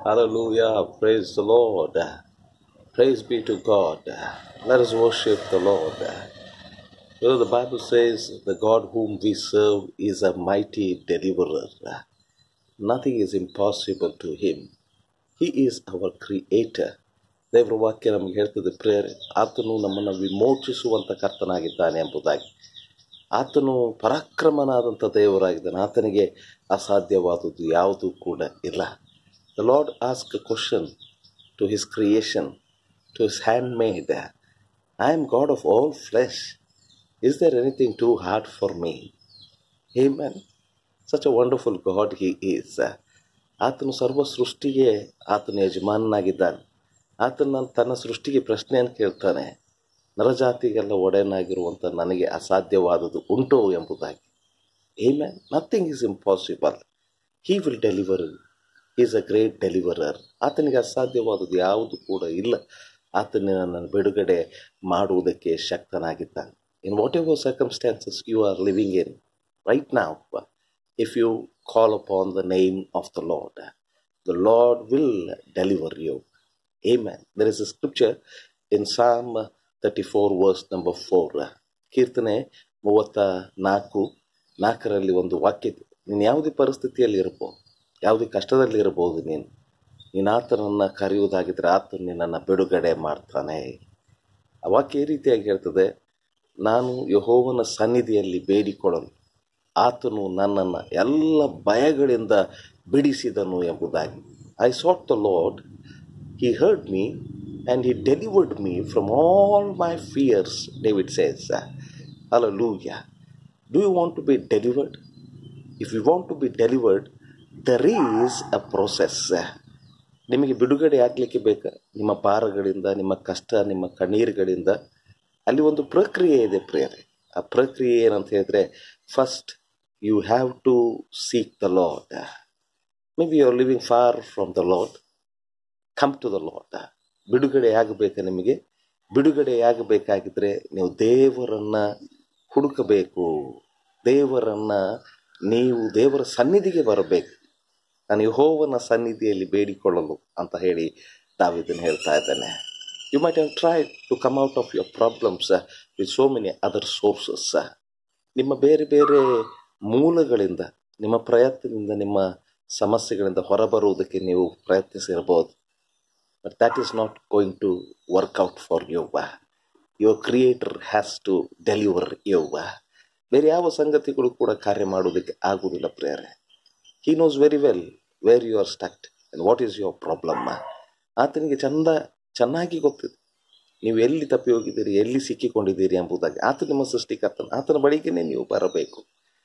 Hallelujah. Praise the Lord. Praise be to God. Let us worship the Lord. You know, the Bible says the God whom we serve is a mighty deliverer. Nothing is impossible to him. He is our creator. ದೇವರ ವಾಕ್ಯ ನಮಗೆ ಹೇಳ್ತದೆ prayer ಆತನು ನಮ್ಮನ್ನು ವಿಮೋಚಿಸುವಂಥ ಕರ್ತನಾಗಿದ್ದಾನೆ ಎಂಬುದಾಗಿ ಆತನು ಪರಾಕ್ರಮನಾದಂಥ ದೇವರಾಗಿದ್ದಾನೆ ಆತನಿಗೆ ಅಸಾಧ್ಯವಾದುದು ಯಾವುದೂ ಕೂಡ ಇಲ್ಲ the Lord ask a question to his creation to his handmade I am God of all flesh is there anything too hard for me hey man such a wonderful God he is ಆತನು ಸರ್ವ ಸೃಷ್ಟಿಗೆ ಆತನು ಯಜಮಾನನಾಗಿದ್ದಾನೆ ಆತನ ತನ್ನ ಸೃಷ್ಟಿಗೆ ಪ್ರಶ್ನೆಯನ್ನು ಕೇಳ್ತಾನೆ ನರಜಾತಿಗೆಲ್ಲ ಒಡೆಯನಾಗಿರುವಂಥ ನನಗೆ ಅಸಾಧ್ಯವಾದುದು ಉಂಟು ಎಂಬುದಾಗಿ a man nothing is impossible he will deliver is a great deliverer ಆತನಿಗೆ ಅಸಾಧ್ಯವಾದುದು ಯಾವುದು ಕೂಡ ಇಲ್ಲ ಆತನನ್ನು ಬಿಡುಗಡೆ ಮಾಡುವುದಕ್ಕೆ ಶಕ್ತನಾಗಿದ್ದಾನೆ in whatever circumstances you are living in right now if you call upon the name of the Lord the Lord will deliver you Amen. There is a scripture in Psalm 34 verse number 4. ಕೀರ್ತನೆ ಮೂವತ್ತ ನಾಲ್ಕು ನಾಲ್ಕರಲ್ಲಿ ಒಂದು ವಾಕ್ಯ ಇದೆ ನೀನು ಯಾವುದೇ ಪರಿಸ್ಥಿತಿಯಲ್ಲಿ ಇರ್ಬೋದು ಯಾವುದೇ ಕಷ್ಟದಲ್ಲಿ ಇರ್ಬೋದು ನೀನು ನೀನು ಆತನನ್ನು ಕರೆಯುವುದಾಗಿದ್ದರೆ ಆತನು ನಿನ್ನನ್ನು ಬಿಡುಗಡೆ ಮಾಡ್ತಾನೆ ಆ ವಾಕ್ಯ ಈ ರೀತಿಯಾಗಿ ಹೇಳ್ತದೆ ನಾನು ಯಹೋವನ ಸನ್ನಿಧಿಯಲ್ಲಿ ಬೇಡಿಕೊಳ್ಳಲು ಆತನು ನನ್ನನ್ನು ಎಲ್ಲ ಭಯಗಳಿಂದ ಬಿಡಿಸಿದನು ಎಂಬುದಾಗಿ I sought the Lord He heard me and he delivered me from all my fears, David says. Hallelujah. Do you want to be delivered? If you want to be delivered, there is a process. ನಿಮಗೆ ಬಿಡುಗಡೆ ಆಗಲಿಕ್ಕೆ ಬೇಕಾ ನಿಮ್ಮ ಭಾರಗಳಿಂದ ನಿಮ್ಮ ಕಷ್ಟ ನಿಮ್ಮ ಕಣ್ಣೀರುಗಳಿಂದ ಅಲ್ಲಿ ಒಂದು ಪ್ರಕ್ರಿಯೆ ಇದೆ ಪ್ರೇಯರೆ ಆ ಪ್ರಕ್ರಿಯೆ ಏನಂತ ಹೇಳಿದ್ರೆ first you have to seek the Lord maybe you are living far from the Lord come to the Lord ಬಿಡುಗಡೆ ಆಗಬೇಕಾ ನಿಮಗೆ ಬಿಡುಗಡೆಯಾಗಬೇಕಾಗಿದ್ದರೆ ನೀವು ದೇವರನ್ನು ಹುಡುಕಬೇಕು ದೇವರನ್ನು ನೀವು ದೇವರ ಸನ್ನಿಧಿಗೆ ಬರಬೇಕು ನಾನು ಯಹೋವನ ಸನ್ನಿಧಿಯಲ್ಲಿ ಬೇಡಿಕೊಳ್ಳಲು ಅಂತ ಹೇಳಿ ನಾವಿದನ್ನು ಹೇಳ್ತಾ ಇದ್ದೇನೆ you might have try to come out of your problems with so many other sources ನಿಮ್ಮ ಬೇರೆ ಬೇರೆ ಮೂಲಗಳಿಂದ ನಿಮ್ಮ ಪ್ರಯತ್ನದಿಂದ ನಿಮ್ಮ ಸಮಸ್ಯೆಗಳಿಂದ ಹೊರಬರುವುದಕ್ಕೆ ನೀವು ಪ್ರಯತ್ನಿಸಿರ್ಬೋದು but that is not going to work out for you. Your Creator has to deliver you. ಬೇರೆ ಯಾವ ಸಂಗತಿಗಳು ಕೂಡ ಕಾರ್ಯ ಮಾಡುವುದಕ್ಕೆ ಆಗುವುದಿಲ್ಲ ಪ್ರೇಯರೆ he knows very well where you are stuck and what is your problem ಆತನಿಗೆ ಚಂದ ಚೆನ್ನಾಗಿ ಗೊತ್ತಿದೆ ನೀವು ಎಲ್ಲಿ ತಪ್ಪಿ ಹೋಗಿದ್ದೀರಿ ಎಲ್ಲಿ ಸಿಕ್ಕಿಕೊಂಡಿದ್ದೀರಿ ಎಂಬುದಾಗಿ ಆತ ನಿಮ್ಮ ಸೃಷ್ಟಿಕರ್ತನ ಆತನ ಬಳಿಗೇನೆ ನೀವು ಬರಬೇಕು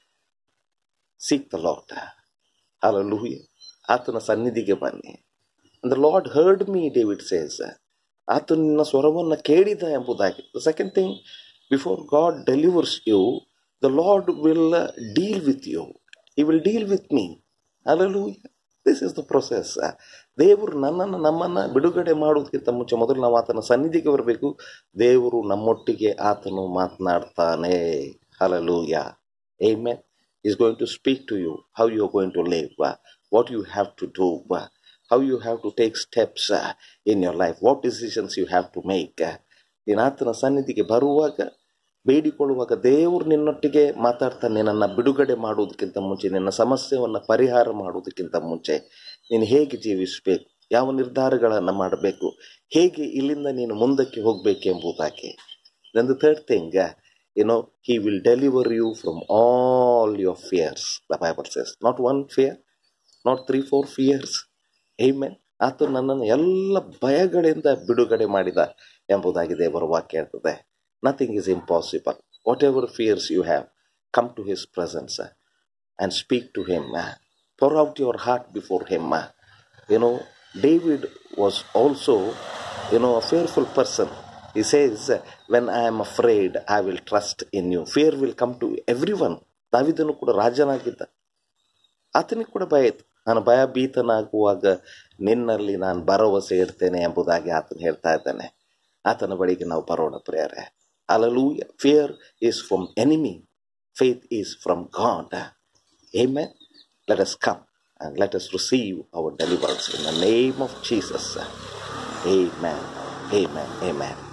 ಸೀಕ್ ದ ಲಾಟ್ ಹಾಲಲ್ಲೂಹಿ ಆತನ ಸನ್ನಿಧಿಗೆ ಬನ್ನಿ the Lord heard me David says ಆತ ನಿನ್ನ ಸ್ವರವನ್ನು ಕೇಳಿದ ಎಂಬುದಾಗಿ the second thing before God delivers you the Lord will deal with you he will deal with me ಅಲ್ಲೂ ದಿಸ್ ಇಸ್ ದ ಪ್ರೊಸೆಸ್ ದೇವರು ನನ್ನನ್ನು ನಮ್ಮನ್ನು ಬಿಡುಗಡೆ ಮಾಡುವುದಕ್ಕಿಂತ ಮುಂಚೆ ಮೊದಲು ನಾವು ಆತನ ಸನ್ನಿಧಿಗೆ ಬರಬೇಕು ದೇವರು ನಮ್ಮೊಟ್ಟಿಗೆ ಆತನು ಮಾತನಾಡ್ತಾನೆ hallelujah amen is going to speak to you how you are going to live what you have to do how you have to take steps uh, in your life, what decisions you have to make. ನೀನು ಆತನ ಸನ್ನಿಧಿಗೆ ಬರುವಾಗ ಬೇಡಿಕೊಳ್ಳುವಾಗ ದೇವರು ನಿನ್ನೊಟ್ಟಿಗೆ ಮಾತಾಡ್ತಾನೆ ನಿನ್ನನ್ನು ಬಿಡುಗಡೆ ಮಾಡುವುದಕ್ಕಿಂತ ಮುಂಚೆ ನಿನ್ನ ಸಮಸ್ಯೆಯನ್ನು ಪರಿಹಾರ ಮಾಡುವುದಕ್ಕಿಂತ ಮುಂಚೆ ನೀನು ಹೇಗೆ ಜೀವಿಸಬೇಕು ಯಾವ ನಿರ್ಧಾರಗಳನ್ನು ಮಾಡಬೇಕು ಹೇಗೆ ಇಲ್ಲಿಂದ ನೀನು ಮುಂದಕ್ಕೆ ಹೋಗಬೇಕು ಎಂಬುದಾಗಿ then the third thing you know he will deliver you from all your fears the Bible says not one fear not three four fears amen ಆತ ನನ್ನನ್ನು ಎಲ್ಲ ಭಯಗಳಿಂದ ಬಿಡುಗಡೆ ಮಾಡಿದ ಎಂಬುದಾಗಿ ದೇವರ ವಾಕ್ಯ ಹೇಳ್ತದೆ nothing is impossible whatever fears you have come to his presence and speak to him pour out your heart before him you know David was also you know a fearful person he says when I am afraid I will trust in you fear will come to everyone ದಾವಿದನು ಕೂಡ ರಾಜನಾಗಿದ್ದ ಆತನಿಗೆ ಕೂಡ ಭಯ ಇತ್ತು ನಾನು ಭಯಭೀತನಾಗುವಾಗ ನಿನ್ನಲ್ಲಿ ನಾನು ಭರವಸೆ ಇಡ್ತೇನೆ ಎಂಬುದಾಗಿ ಆತನು ಹೇಳ್ತಾ ಇದ್ದಾನೆ ಆತನ ಬಳಿಗೆ ನಾವು ಬರೋಣ ಪ್ರೇಯರೆ ಅಲಲೂ fear is from enemy faith is from God amen let us come and let us receive our deliverance in the name of Jesus. Amen. Amen. Amen.